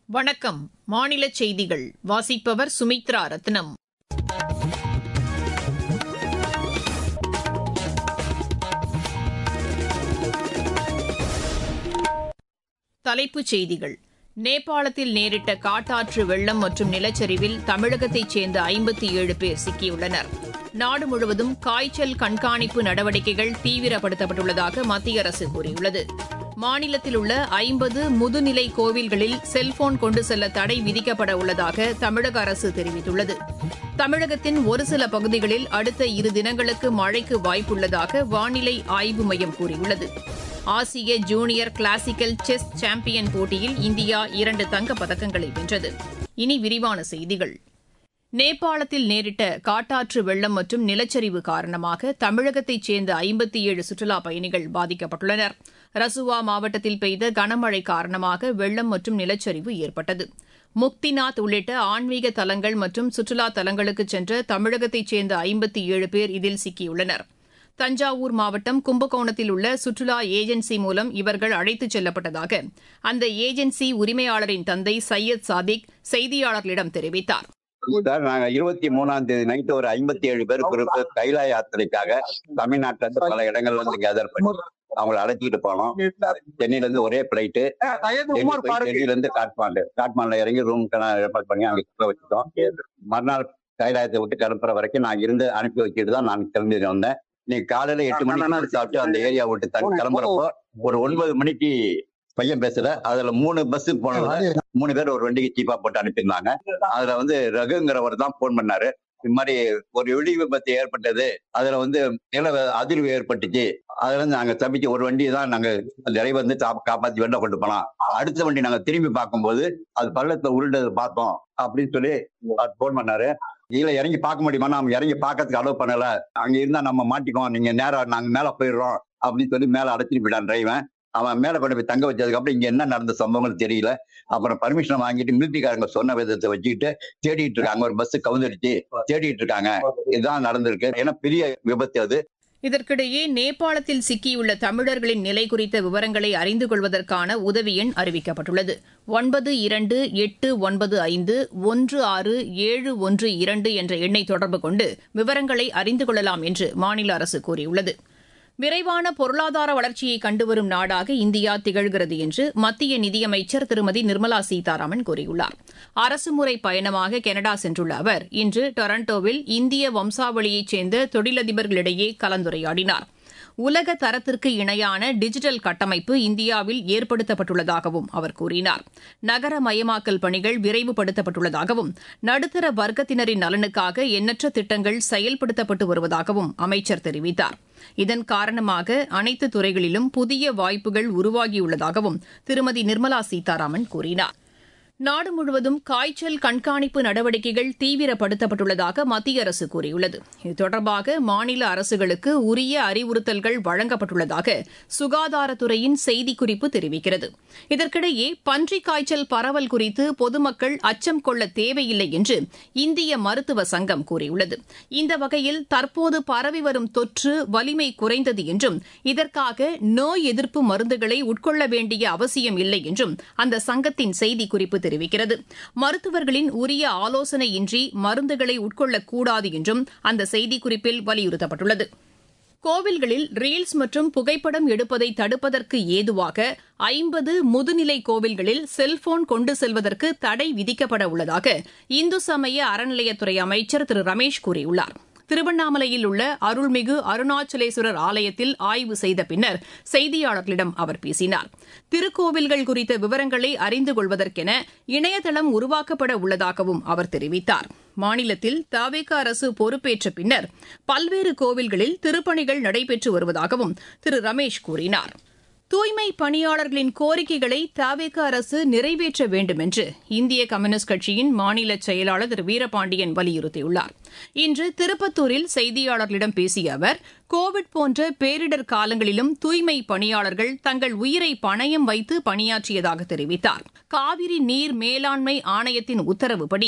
வணக்கம் மாநில செய்திகள் வாசிப்பவர் சுமித்ரா ரத்னம் தலைப்புச் செய்திகள் நேபாளத்தில் நேரிட்ட காட்டாற்று வெள்ளம் மற்றும் நிலச்சரிவில் தமிழகத்தைச் சேர்ந்த ஐம்பத்தி ஏழு பேர் சிக்கியுள்ளனர் நாடு முழுவதும் காய்ச்சல் கண்காணிப்பு நடவடிக்கைகள் தீவிரப்படுத்தப்பட்டுள்ளதாக மத்திய அரசு கூறியுள்ளது மாநிலத்தில் உள்ள ஐம்பது முதுநிலை கோவில்களில் செல்போன் கொண்டு செல்ல தடை விதிக்கப்பட உள்ளதாக தமிழக அரசு தெரிவித்துள்ளது தமிழகத்தின் ஒரு சில பகுதிகளில் அடுத்த இரு தினங்களுக்கு மழைக்கு வாய்ப்புள்ளதாக வானிலை ஆய்வு மையம் கூறியுள்ளது ஆசிய ஜூனியர் கிளாசிக்கல் செஸ் சாம்பியன் போட்டியில் இந்தியா இரண்டு தங்கப் பதக்கங்களை வென்றது இனி விரிவான செய்திகள் நேபாளத்தில் நேரிட்ட காட்டாற்று வெள்ளம் மற்றும் நிலச்சரிவு காரணமாக தமிழகத்தைச் சேர்ந்த ஐம்பத்தி ஏழு சுற்றுலாப் பயணிகள் பாதிக்கப்பட்டுள்ளனர் ரசுவா மாவட்டத்தில் பெய்த கனமழை காரணமாக வெள்ளம் மற்றும் நிலச்சரிவு ஏற்பட்டது முக்திநாத் உள்ளிட்ட ஆன்மீக தலங்கள் மற்றும் சுற்றுலா தலங்களுக்கு சென்ற தமிழகத்தைச் சேர்ந்த ஐம்பத்தி ஏழு பேர் இதில் சிக்கியுள்ளனர் தஞ்சாவூர் மாவட்டம் கும்பகோணத்தில் உள்ள சுற்றுலா ஏஜென்சி மூலம் இவர்கள் அழைத்துச் செல்லப்பட்டதாக அந்த ஏஜென்சி உரிமையாளரின் தந்தை சையத் சாதிக் செய்தியாளர்களிடம் தெரிவித்தார் சார் நாங்க இருபத்தி மூணாம் தேதி நைட்டு ஒரு ஐம்பத்தி ஏழு பேர் குரூப் கைலா யாத்திரைக்காக தமிழ்நாட்டுல இருந்து பல இடங்கள்ல இருந்து கேதர் பண்ணி அவங்கள அழைச்சிட்டு போனோம் சென்னையில இருந்து ஒரே பிளைட்டு டெல்லியில இருந்து காட்மாண்டு காட்மாண்டுல இறங்கி ரூம் ஏற்பாடு பண்ணி அங்க சுற்ற வச்சுட்டோம் மறுநாள் கைலாயத்தை விட்டு கிளம்புற வரைக்கும் நான் இருந்து அனுப்பி வச்சுட்டு தான் நான் கிளம்பி வந்தேன் இன்னைக்கு காலையில எட்டு மணிக்கு சாப்பிட்டு அந்த ஏரியா விட்டு தன் கிளம்புறப்போ ஒரு ஒன்பது மணிக்கு பையன் பேசல அதுல மூணு பஸ் போனதுல மூணு பேர் ஒரு வண்டிக்கு சீப்பா போட்டு அனுப்பியிருந்தாங்க அதுல வந்து ரகுங்கிறவர் தான் போன் பண்ணாரு இது மாதிரி ஒரு வெடி விபத்து ஏற்பட்டது அதுல வந்து நில அதிர்வு ஏற்பட்டுச்சு அதுல இருந்து நாங்க தப்பிச்சு ஒரு வண்டி தான் நாங்க டிரைவர் வந்து கா- காப்பாத்தி வெளில கொண்டு போனோம் அடுத்த வண்டி நாங்க திரும்பி பார்க்கும்போது அது பள்ளத்துல உருண்டது பார்த்தோம் அப்படின்னு சொல்லி போன் பண்ணாரு கீழே இறங்கி பார்க்க முடியுமா நாம இறங்கி பார்க்கறதுக்கு அலோவ் பண்ணல அங்க இருந்தா நம்ம மாட்டிக்குவோம் நீங்க நேரம் நாங்க மேல போயிடுறோம் அப்படின்னு சொல்லி மேல அடைச்சிட்டு போயிட்டான் டிரைவன் அவன் மேல கொண்டு போய் தங்க வச்சதுக்கு அப்புறம் இங்க என்ன நடந்த சம்பவங்கள் தெரியல அப்புறம் பர்மிஷன் வாங்கிட்டு மிலிட்டரிக்காரங்க சொன்ன விதத்தை வச்சுக்கிட்டு தேடிட்டு இருக்காங்க ஒரு பஸ் கவுந்துடுச்சு தேடிட்டு இருக்காங்க இதுதான் நடந்திருக்கு ஏன்னா பெரிய விபத்து அது இதற்கிடையே நேபாளத்தில் சிக்கியுள்ள தமிழர்களின் நிலை குறித்த விவரங்களை அறிந்து கொள்வதற்கான உதவி எண் அறிவிக்கப்பட்டுள்ளது ஒன்பது இரண்டு எட்டு ஒன்பது ஐந்து ஒன்று ஆறு ஏழு ஒன்று இரண்டு என்ற எண்ணை தொடர்பு கொண்டு விவரங்களை அறிந்து கொள்ளலாம் என்று மாநில அரசு கூறியுள்ளது விரைவான பொருளாதார வளர்ச்சியை கண்டுவரும் நாடாக இந்தியா திகழ்கிறது என்று மத்திய நிதியமைச்சர் திருமதி நிர்மலா சீதாராமன் கூறியுள்ளார் அரசுமுறை பயணமாக கனடா சென்றுள்ள அவர் இன்று டொரண்டோவில் இந்திய வம்சாவளியைச் சேர்ந்த தொழிலதிபர்களிடையே கலந்துரையாடினார் உலக தரத்திற்கு இணையான டிஜிட்டல் கட்டமைப்பு இந்தியாவில் ஏற்படுத்தப்பட்டுள்ளதாகவும் அவர் கூறினார் நகரமயமாக்கல் பணிகள் விரைவுபடுத்தப்பட்டுள்ளதாகவும் நடுத்தர வர்க்கத்தினரின் நலனுக்காக எண்ணற்ற திட்டங்கள் செயல்படுத்தப்பட்டு வருவதாகவும் அமைச்சர் தெரிவித்தார் இதன் காரணமாக அனைத்து துறைகளிலும் புதிய வாய்ப்புகள் உருவாகியுள்ளதாகவும் திருமதி நிர்மலா சீதாராமன் கூறினார் நாடு முழுவதும் காய்ச்சல் கண்காணிப்பு நடவடிக்கைகள் தீவிரப்படுத்தப்பட்டுள்ளதாக மத்திய அரசு கூறியுள்ளது இது தொடர்பாக மாநில அரசுகளுக்கு உரிய அறிவுறுத்தல்கள் வழங்கப்பட்டுள்ளதாக சுகாதாரத்துறையின் செய்திக்குறிப்பு தெரிவிக்கிறது இதற்கிடையே பன்றிக் காய்ச்சல் பரவல் குறித்து பொதுமக்கள் அச்சம் கொள்ள தேவையில்லை என்று இந்திய மருத்துவ சங்கம் கூறியுள்ளது இந்த வகையில் தற்போது பரவி வரும் தொற்று வலிமை குறைந்தது என்றும் இதற்காக நோய் எதிர்ப்பு மருந்துகளை உட்கொள்ள வேண்டிய அவசியம் இல்லை என்றும் அந்த சங்கத்தின் செய்திக்குறிப்பு தெரிவிக்கிறது மருத்துவர்களின் உரிய ஆலோசனையின்றி மருந்துகளை உட்கொள்ளக்கூடாது என்றும் அந்த செய்திக்குறிப்பில் வலியுறுத்தப்பட்டுள்ளது கோவில்களில் ரீல்ஸ் மற்றும் புகைப்படம் எடுப்பதை தடுப்பதற்கு ஏதுவாக ஐம்பது முதுநிலை கோவில்களில் செல்போன் கொண்டு செல்வதற்கு தடை விதிக்கப்பட உள்ளதாக இந்து சமய அறநிலையத்துறை அமைச்சர் திரு ரமேஷ் கூறியுள்ளார் திருவண்ணாமலையில் உள்ள அருள்மிகு அருணாச்சலேஸ்வரர் ஆலயத்தில் ஆய்வு செய்த பின்னர் செய்தியாளர்களிடம் அவர் பேசினார் திருக்கோவில்கள் குறித்த விவரங்களை அறிந்து கொள்வதற்கென இணையதளம் உருவாக்கப்பட உள்ளதாகவும் அவர் தெரிவித்தார் மாநிலத்தில் தவேக அரசு பொறுப்பேற்ற பின்னர் பல்வேறு கோவில்களில் திருப்பணிகள் நடைபெற்று வருவதாகவும் திரு ரமேஷ் கூறினார் தூய்மை பணியாளர்களின் கோரிக்கைகளை தவேக அரசு நிறைவேற்ற வேண்டும் என்று இந்திய கம்யூனிஸ்ட் கட்சியின் மாநில செயலாளர் திரு வீரபாண்டியன் வலியுறுத்தியுள்ளார் இன்று திருப்பத்தூரில் செய்தியாளர்களிடம் பேசிய அவர் கோவிட் போன்ற பேரிடர் காலங்களிலும் தூய்மை பணியாளர்கள் தங்கள் உயிரை பணயம் வைத்து பணியாற்றியதாக தெரிவித்தார் காவிரி நீர் மேலாண்மை ஆணையத்தின் உத்தரவுப்படி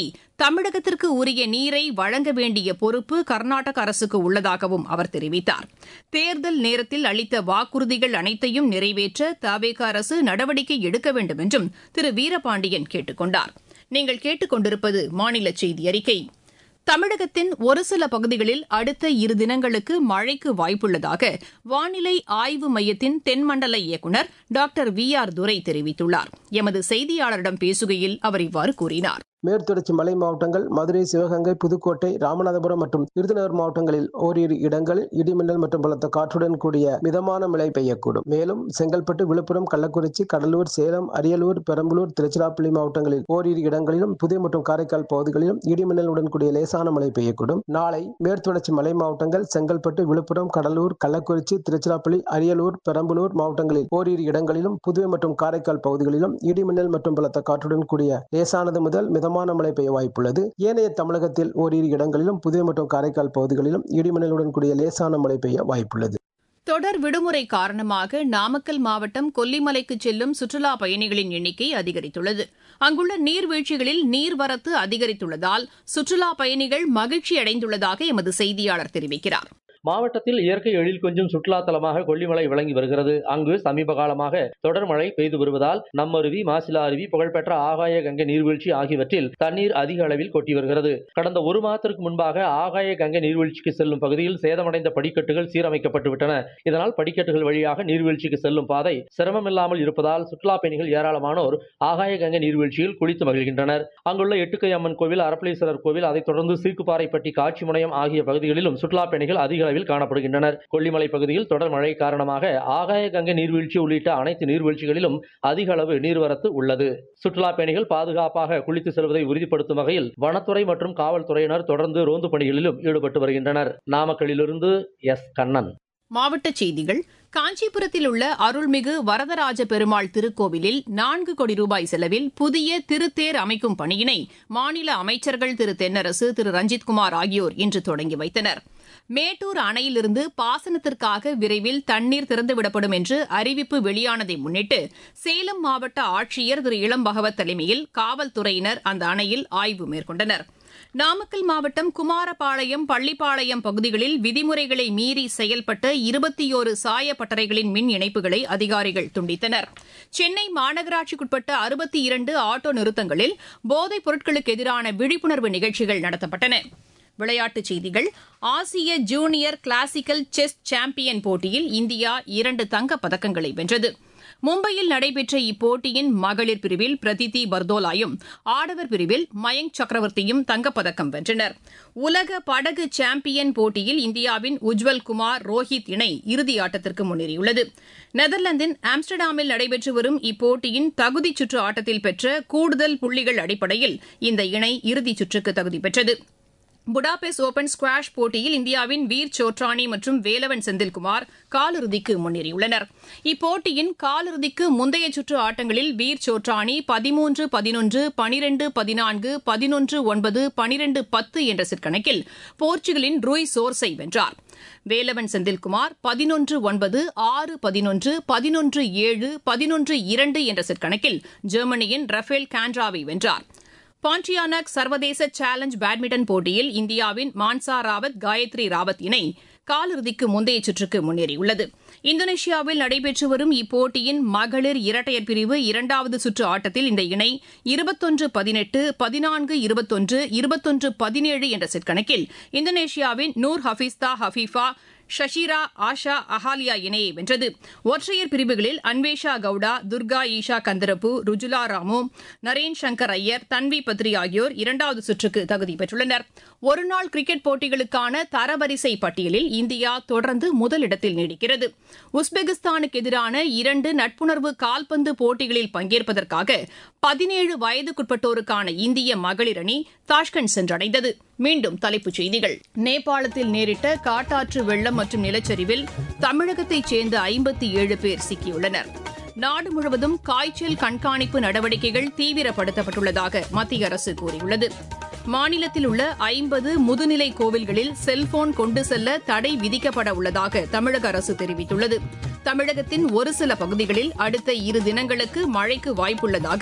தமிழகத்திற்கு உரிய நீரை வழங்க வேண்டிய பொறுப்பு கர்நாடக அரசுக்கு உள்ளதாகவும் அவர் தெரிவித்தார் தேர்தல் நேரத்தில் அளித்த வாக்குறுதிகள் அனைத்தையும் நிறைவேற்ற தவேக அரசு நடவடிக்கை எடுக்க வேண்டும் என்றும் திரு வீரபாண்டியன் கேட்டுக் கொண்டார் நீங்கள் கேட்டுக்கொண்டிருப்பது மாநில செய்தி அறிக்கை தமிழகத்தின் ஒரு சில பகுதிகளில் அடுத்த இரு தினங்களுக்கு மழைக்கு வாய்ப்புள்ளதாக வானிலை ஆய்வு மையத்தின் தென்மண்டல இயக்குநர் டாக்டர் வி ஆர் துரை தெரிவித்துள்ளார் எமது செய்தியாளரிடம் பேசுகையில் அவர் இவ்வாறு கூறினார் மேற்தொடர்ச்சி மலை மாவட்டங்கள் மதுரை சிவகங்கை புதுக்கோட்டை ராமநாதபுரம் மற்றும் விருதுநகர் மாவட்டங்களில் ஓரிரு இடங்களில் இடிமின்னல் மற்றும் பலத்த காற்றுடன் கூடிய மிதமான மழை பெய்யக்கூடும் மேலும் செங்கல்பட்டு விழுப்புரம் கள்ளக்குறிச்சி கடலூர் சேலம் அரியலூர் பெரம்பலூர் திருச்சிராப்பள்ளி மாவட்டங்களில் ஓரிரு இடங்களிலும் புதிய மற்றும் காரைக்கால் பகுதிகளிலும் இடிமின்னலுடன் கூடிய லேசான மழை பெய்யக்கூடும் நாளை மேற்தொடர்ச்சி மலை மாவட்டங்கள் செங்கல்பட்டு விழுப்புரம் கடலூர் கள்ளக்குறிச்சி திருச்சிராப்பள்ளி அரியலூர் பெரம்பலூர் மாவட்டங்களில் ஓரிரு இடங்களிலும் புதுவை மற்றும் காரைக்கால் பகுதிகளிலும் இடிமின்னல் மற்றும் பலத்த காற்றுடன் கூடிய லேசானது முதல் மிதமான மிதமான மழை பெய்ய வாய்ப்புள்ளது ஏனைய தமிழகத்தில் ஓரிரு இடங்களிலும் புதுவை மற்றும் காரைக்கால் பகுதிகளிலும் இடிமின்னலுடன் கூடிய லேசான மழை பெய்ய வாய்ப்புள்ளது தொடர் விடுமுறை காரணமாக நாமக்கல் மாவட்டம் கொல்லிமலைக்கு செல்லும் சுற்றுலா பயணிகளின் எண்ணிக்கை அதிகரித்துள்ளது அங்குள்ள நீர்வீழ்ச்சிகளில் நீர்வரத்து அதிகரித்துள்ளதால் சுற்றுலா பயணிகள் மகிழ்ச்சி அடைந்துள்ளதாக எமது செய்தியாளர் தெரிவிக்கிறார் மாவட்டத்தில் இயற்கை எழில் கொஞ்சம் சுற்றுலா தலமாக கொல்லிமலை விளங்கி வருகிறது அங்கு சமீப காலமாக தொடர் மழை பெய்து வருவதால் நம்மருவி மாசிலா அருவி புகழ்பெற்ற ஆகாய கங்கை நீர்வீழ்ச்சி ஆகியவற்றில் தண்ணீர் அதிக அளவில் கொட்டி வருகிறது கடந்த ஒரு மாதத்திற்கு முன்பாக ஆகாய கங்கை நீர்வீழ்ச்சிக்கு செல்லும் பகுதியில் சேதமடைந்த படிக்கட்டுகள் சீரமைக்கப்பட்டு விட்டன இதனால் படிக்கட்டுகள் வழியாக நீர்வீழ்ச்சிக்கு செல்லும் பாதை சிரமமில்லாமல் இருப்பதால் சுற்றுலா பயணிகள் ஏராளமானோர் ஆகாய கங்கை நீர்வீழ்ச்சியில் குளித்து மகிழ்கின்றனர் அங்குள்ள எட்டுக்கை அம்மன் கோவில் அரப்பளீஸ்வரர் கோவில் அதைத் தொடர்ந்து சீக்குப்பாறைப்பட்டி காட்சி முனையம் ஆகிய பகுதிகளிலும் சுற்றுலா பயணிகள் அதிக அளவில் காணப்படுகின்றனர் கொல்லிமலை பகுதியில் தொடர் மழை காரணமாக ஆகாய கங்கை நீர்வீழ்ச்சி உள்ளிட்ட அனைத்து நீர்வீழ்ச்சிகளிலும் அதிக அளவு நீர்வரத்து உள்ளது சுற்றுலா பயணிகள் பாதுகாப்பாக குளித்து செல்வதை உறுதிப்படுத்தும் வகையில் வனத்துறை மற்றும் காவல்துறையினர் தொடர்ந்து ரோந்து பணிகளிலும் ஈடுபட்டு வருகின்றனர் நாமக்கல்லிலிருந்து எஸ் கண்ணன் மாவட்டச் செய்திகள் காஞ்சிபுரத்தில் உள்ள அருள்மிகு வரதராஜ பெருமாள் திருக்கோவிலில் நான்கு கோடி ரூபாய் செலவில் புதிய திருத்தேர் அமைக்கும் பணியினை மாநில அமைச்சர்கள் திரு தென்னரசு திரு ரஞ்சித்குமார் ஆகியோர் இன்று தொடங்கி வைத்தனர் மேட்டூர் அணையிலிருந்து பாசனத்திற்காக விரைவில் தண்ணீர் திறந்துவிடப்படும் என்று அறிவிப்பு வெளியானதை முன்னிட்டு சேலம் மாவட்ட ஆட்சியர் திரு இளம் பகவத் தலைமையில் காவல்துறையினர் அந்த அணையில் ஆய்வு மேற்கொண்டனர் நாமக்கல் மாவட்டம் குமாரபாளையம் பள்ளிப்பாளையம் பகுதிகளில் விதிமுறைகளை மீறி செயல்பட்ட இருபத்தியோரு சாய பட்டறைகளின் மின் இணைப்புகளை அதிகாரிகள் துண்டித்தனர் சென்னை மாநகராட்சிக்குட்பட்ட அறுபத்தி இரண்டு ஆட்டோ நிறுத்தங்களில் போதைப் பொருட்களுக்கு எதிரான விழிப்புணர்வு நிகழ்ச்சிகள் நடத்தப்பட்டன விளையாட்டுச் செய்திகள் ஆசிய ஜூனியர் கிளாசிக்கல் செஸ் சாம்பியன் போட்டியில் இந்தியா இரண்டு தங்கப் பதக்கங்களை வென்றது மும்பையில் நடைபெற்ற இப்போட்டியின் மகளிர் பிரிவில் பிரதிதி பர்தோலாயும் ஆடவர் பிரிவில் மயங்க் சக்கரவர்த்தியும் தங்கப்பதக்கம் வென்றனர் உலக படகு சாம்பியன் போட்டியில் இந்தியாவின் உஜ்வல் குமார் ரோஹித் இணை இறுதி ஆட்டத்திற்கு முன்னேறியுள்ளது நெதர்லாந்தின் ஆம்ஸ்டர்டாமில் நடைபெற்று வரும் இப்போட்டியின் தகுதிச் சுற்று ஆட்டத்தில் பெற்ற கூடுதல் புள்ளிகள் அடிப்படையில் இந்த இணை இறுதிச் சுற்றுக்கு தகுதி பெற்றது புடாபெஸ்ட் ஓபன் ஸ்குவாஷ் போட்டியில் இந்தியாவின் வீர் சோட்ரானி மற்றும் வேலவன் செந்தில்குமார் காலிறுதிக்கு முன்னேறியுள்ளனர் இப்போட்டியின் காலிறுதிக்கு முந்தைய சுற்று ஆட்டங்களில் வீர் சோட்ரானி பதிமூன்று பதினொன்று பனிரெண்டு பதினான்கு பதினொன்று ஒன்பது பனிரெண்டு பத்து என்ற செட் கணக்கில் போர்ச்சுகலின் ரூய் சோர்ஸை வென்றார் வேலவன் செந்தில்குமார் பதினொன்று ஒன்பது ஆறு பதினொன்று பதினொன்று ஏழு பதினொன்று இரண்டு என்ற செட் கணக்கில் ஜெர்மனியின் ரஃபேல் கான்ட்ராவை வென்றார் பாண்டியானக் சர்வதேச சேலஞ்ச் பேட்மிண்டன் போட்டியில் இந்தியாவின் மான்சா ராவத் காயத்ரி ராவத் இணை காலிறுதிக்கு முந்தைய சுற்றுக்கு முன்னேறியுள்ளது இந்தோனேஷியாவில் நடைபெற்று வரும் இப்போட்டியின் மகளிர் இரட்டையர் பிரிவு இரண்டாவது சுற்று ஆட்டத்தில் இந்த இணை இருபத்தொன்று பதினெட்டு பதினான்கு இருபத்தொன்று இருபத்தொன்று பதினேழு என்ற செட் கணக்கில் இந்தோனேஷியாவின் நூர் ஹபீஸ்தா ஹபீஃபா ஷஷீரா ஆஷா அஹாலியா இணையை வென்றது ஒற்றையர் பிரிவுகளில் அன்வேஷா கவுடா துர்கா ஈஷா கந்தரப்பு ருஜுலா ராமு நரேன் சங்கர் ஐயர் தன்வி பத்ரி ஆகியோர் இரண்டாவது சுற்றுக்கு தகுதி பெற்றுள்ளனர் ஒருநாள் கிரிக்கெட் போட்டிகளுக்கான தரவரிசை பட்டியலில் இந்தியா தொடர்ந்து முதலிடத்தில் நீடிக்கிறது உஸ்பெகிஸ்தானுக்கு எதிரான இரண்டு நட்புணர்வு கால்பந்து போட்டிகளில் பங்கேற்பதற்காக பதினேழு வயதுக்குட்பட்டோருக்கான இந்திய மகளிர் அணி தாஷ்கண்ட் சென்றடைந்தது மீண்டும் தலைப்புச் செய்திகள் நேபாளத்தில் நேரிட்ட காட்டாற்று வெள்ளம் மற்றும் நிலச்சரிவில் தமிழகத்தைச் சேர்ந்த ஐம்பத்தி ஏழு பேர் சிக்கியுள்ளனர் நாடு முழுவதும் காய்ச்சல் கண்காணிப்பு நடவடிக்கைகள் தீவிரப்படுத்தப்பட்டுள்ளதாக மத்திய அரசு கூறியுள்ளது மாநிலத்தில் உள்ள ஐம்பது முதுநிலை கோவில்களில் செல்போன் கொண்டு செல்ல தடை விதிக்கப்பட உள்ளதாக தமிழக அரசு தெரிவித்துள்ளது தமிழகத்தின் ஒரு சில பகுதிகளில் அடுத்த இரு தினங்களுக்கு மழைக்கு வாய்ப்புள்ளதாக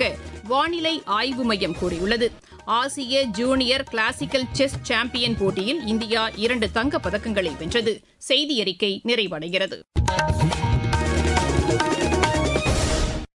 வானிலை ஆய்வு மையம் கூறியுள்ளது ஆசிய ஜூனியர் கிளாசிக்கல் செஸ் சாம்பியன் போட்டியில் இந்தியா இரண்டு தங்கப் பதக்கங்களை வென்றது செய்தி அறிக்கை நிறைவடைகிறது